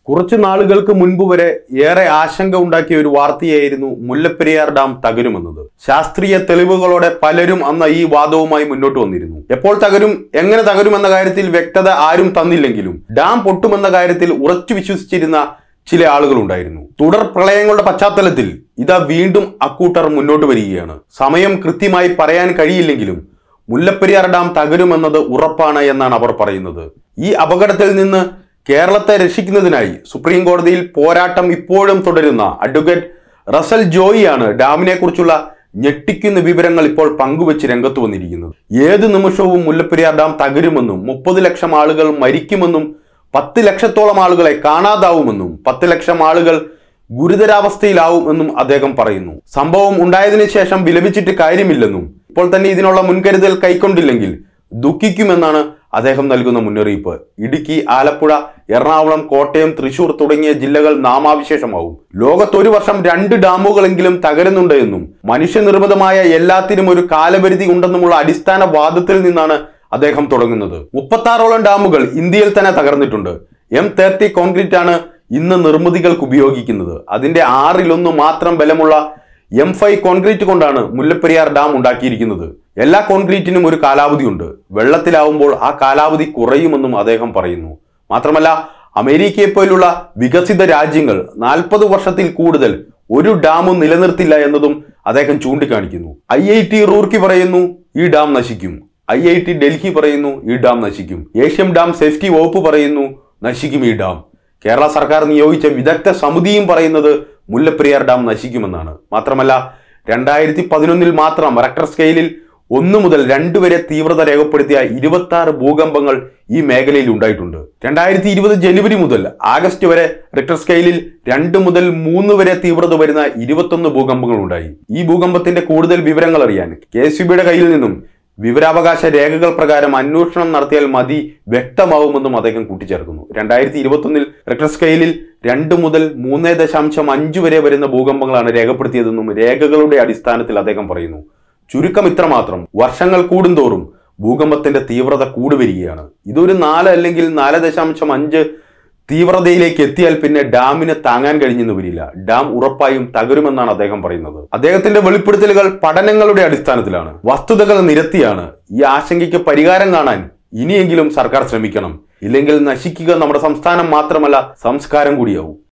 കുറച്ചു നാളുകൾക്ക് മുൻപ് വരെ ഏറെ ആശങ്ക ഉണ്ടാക്കിയ ഒരു വാർത്തയായിരുന്നു മുല്ലപ്പെരിയാർ ഡാം തകരുമെന്നത് ശാസ്ത്രീയ തെളിവുകളോടെ പലരും അന്ന് ഈ വാദവുമായി മുന്നോട്ട് വന്നിരുന്നു എപ്പോൾ തകരും എങ്ങനെ തകരുമെന്ന കാര്യത്തിൽ വ്യക്തത ആരും തന്നില്ലെങ്കിലും ഡാം പൊട്ടുമെന്ന കാര്യത്തിൽ ഉറച്ചു വിശ്വസിച്ചിരുന്ന ചില ആളുകളുണ്ടായിരുന്നു തുടർ പ്രളയങ്ങളുടെ പശ്ചാത്തലത്തിൽ ഇതാ വീണ്ടും അക്കൂട്ടർ മുന്നോട്ട് വരികയാണ് സമയം കൃത്യമായി പറയാൻ കഴിയില്ലെങ്കിലും മുല്ലപ്പെരിയാർ ഡാം തകരുമെന്നത് ഉറപ്പാണ് എന്നാണ് അവർ പറയുന്നത് ഈ അപകടത്തിൽ നിന്ന് കേരളത്തെ രക്ഷിക്കുന്നതിനായി സുപ്രീം കോടതിയിൽ പോരാട്ടം ഇപ്പോഴും തുടരുന്ന അഡ്വക്കേറ്റ് റസൽ ജോയിയാണ് ഡാമിനെ കുറിച്ചുള്ള ഞെട്ടിക്കുന്ന വിവരങ്ങൾ ഇപ്പോൾ പങ്കുവച്ച് രംഗത്ത് വന്നിരിക്കുന്നത് ഏത് നിമിഷവും മുല്ലപ്പെരിയാർ ഡാം തകരുമെന്നും മുപ്പത് ലക്ഷം ആളുകൾ മരിക്കുമെന്നും പത്ത് ലക്ഷത്തോളം ആളുകളെ കാണാതാവുമെന്നും പത്ത് ലക്ഷം ആളുകൾ ഗുരുതരാവസ്ഥയിലാവും എന്നും അദ്ദേഹം പറയുന്നു സംഭവം ഉണ്ടായതിനു ശേഷം വിലപിച്ചിട്ട് കാര്യമില്ലെന്നും ഇപ്പോൾ തന്നെ ഇതിനുള്ള മുൻകരുതൽ കൈക്കൊണ്ടില്ലെങ്കിൽ ദുഃഖിക്കുമെന്നാണ് അദ്ദേഹം നൽകുന്ന മുന്നറിയിപ്പ് ഇടുക്കി ആലപ്പുഴ എറണാകുളം കോട്ടയം തൃശൂർ തുടങ്ങിയ ജില്ലകൾ നാമാവിശേഷമാവും ലോകത്ത് ഒരു വർഷം രണ്ട് ഡാമുകളെങ്കിലും തകരുന്നുണ്ട് എന്നും മനുഷ്യനിർമ്മിതമായ എല്ലാത്തിനും ഒരു കാലപരിധി ഉണ്ടെന്നുമുള്ള അടിസ്ഥാന വാദത്തിൽ നിന്നാണ് അദ്ദേഹം തുടങ്ങുന്നത് മുപ്പത്താറോളം ഡാമുകൾ ഇന്ത്യയിൽ തന്നെ തകർന്നിട്ടുണ്ട് എം തേർട്ടി കോൺക്രീറ്റ് ആണ് ഇന്ന് നിർമ്മിതികൾക്ക് ഉപയോഗിക്കുന്നത് അതിന്റെ ആറിലൊന്ന് മാത്രം ബലമുള്ള എം ഫൈവ് കോൺക്രീറ്റ് കൊണ്ടാണ് മുല്ലപ്പെരിയാർ ഡാം ഉണ്ടാക്കിയിരിക്കുന്നത് എല്ലാ കോൺക്രീറ്റിനും ഒരു കാലാവധിയുണ്ട് വെള്ളത്തിലാവുമ്പോൾ ആ കാലാവധി കുറയുമെന്നും അദ്ദേഹം പറയുന്നു മാത്രമല്ല അമേരിക്കയെ പോലുള്ള വികസിത രാജ്യങ്ങൾ നാൽപ്പത് വർഷത്തിൽ കൂടുതൽ ഒരു ഡാമും നിലനിർത്തില്ല എന്നതും അദ്ദേഹം ചൂണ്ടിക്കാണിക്കുന്നു ഐ ഐ ടി റൂർക്കി പറയുന്നു ഈ ഡാം നശിക്കും ഐ ഐ ടി ഡൽഹി പറയുന്നു ഈ ഡാം നശിക്കും ഏഷ്യൻ ഡാം സേഫ്റ്റി വകുപ്പ് പറയുന്നു നശിക്കും ഈ ഡാം കേരള സർക്കാർ നിയോഗിച്ച വിദഗ്ധ സമിതിയും പറയുന്നത് മുല്ലപ്പെരിയാർ ഡാം നശിക്കുമെന്നാണ് മാത്രമല്ല രണ്ടായിരത്തി പതിനൊന്നിൽ മാത്രം റെക്ടർ സ്കെയിലിൽ ഒന്ന് മുതൽ രണ്ട് വരെ തീവ്രത രേഖപ്പെടുത്തിയ ഇരുപത്തി ആറ് ഭൂകമ്പങ്ങൾ ഈ മേഖലയിൽ ഉണ്ടായിട്ടുണ്ട് രണ്ടായിരത്തി ഇരുപത് ജനുവരി മുതൽ ആഗസ്റ്റ് വരെ റിക്ടർ സ്കെയിലിൽ രണ്ട് മുതൽ മൂന്ന് വരെ തീവ്രത വരുന്ന ഇരുപത്തൊന്ന് ഭൂകമ്പങ്ങൾ ഉണ്ടായി ഈ ഭൂകമ്പത്തിന്റെ കൂടുതൽ വിവരങ്ങൾ അറിയാൻ കെ എസ് കയ്യിൽ നിന്നും വിവരാവകാശ രേഖകൾ പ്രകാരം അന്വേഷണം നടത്തിയാൽ മതി വ്യക്തമാവുമെന്നും അദ്ദേഹം കൂട്ടിച്ചേർക്കുന്നു രണ്ടായിരത്തി ഇരുപത്തൊന്നിൽ റിക്ടർ സ്കെയിലിൽ രണ്ട് മുതൽ മൂന്ന് ദശാംശം അഞ്ച് വരെ വരുന്ന ഭൂകമ്പങ്ങളാണ് രേഖപ്പെടുത്തിയതെന്നും രേഖകളുടെ അടിസ്ഥാനത്തിൽ അദ്ദേഹം പറയുന്നു ചുരുക്കം ഇത്രമാത്രം വർഷങ്ങൾ കൂടുന്തോറും ഭൂകമ്പത്തിന്റെ തീവ്രത കൂടുവരികയാണ് ഇതൊരു നാല് അല്ലെങ്കിൽ നാല് ദശാംശം അഞ്ച് തീവ്രതയിലേക്ക് എത്തിയാൽ പിന്നെ ഡാമിന് താങ്ങാൻ കഴിഞ്ഞെന്ന് വരില്ല ഡാം ഉറപ്പായും തകരുമെന്നാണ് അദ്ദേഹം പറയുന്നത് അദ്ദേഹത്തിന്റെ വെളിപ്പെടുത്തലുകൾ പഠനങ്ങളുടെ അടിസ്ഥാനത്തിലാണ് വസ്തുതകൾ നിരത്തിയാണ് ഈ ആശങ്കയ്ക്ക് പരിഹാരം കാണാൻ ഇനിയെങ്കിലും സർക്കാർ ശ്രമിക്കണം ഇല്ലെങ്കിൽ നശിക്കുക നമ്മുടെ സംസ്ഥാനം മാത്രമല്ല സംസ്കാരം കൂടിയാവും